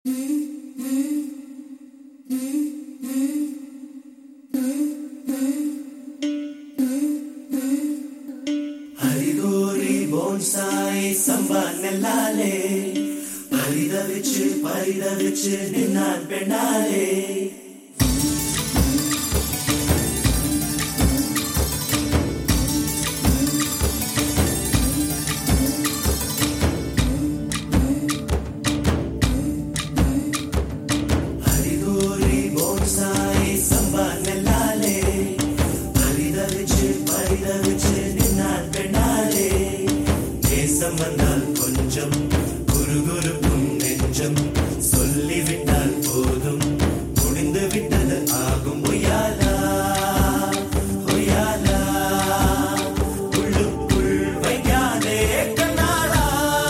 ഹരിഗോരി bonsai സമ്പാനല്ലാലേ പരിതവിച്ച് പരിതവിച്ച് നിന്നാൽ പെണ്ണാലേ ഹരിഗോരി bonsai സമ്പാനല്ലാലേ പരിതവിച്ച് പരിതവിച്ച് നിന്നാൽ പെണ്ണാലേ தேசம் வந்தால் கொஞ்சம் குறுகுறுக்கும் நெஞ்சம் சொல்லிவிட்டால் போதும் முடிந்து விட்டது ஆகும் ஒய்யாலா ஒய்யாலா உள்ளுக்குள் வைக்காதே கண்ணாலா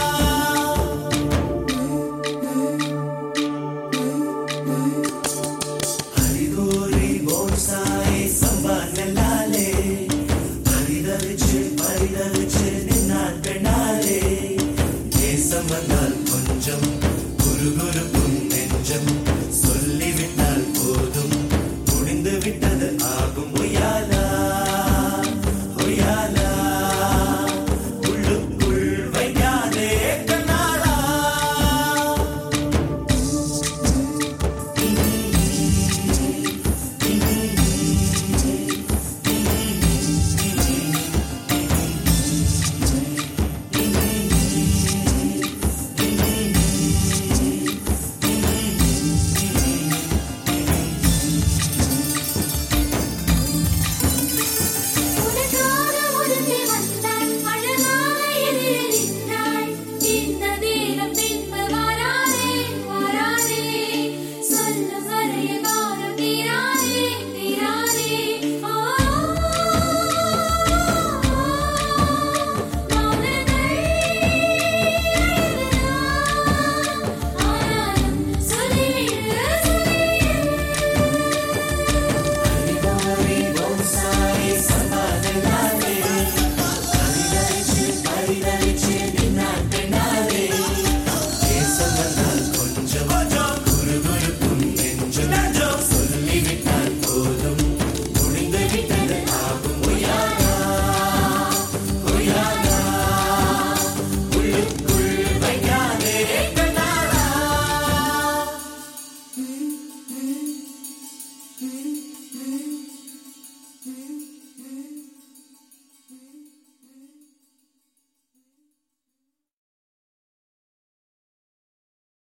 ഹരിഗോരി ബോൺസായി സമ്പാനല്ലാലേ പരിതവിച്ച് പരിതവിച്ച് നിന്നാൽ പെണ്ണാലേ ദേശം വന്നാൽ കൊഞ്ചം കുറുകുറുക്കും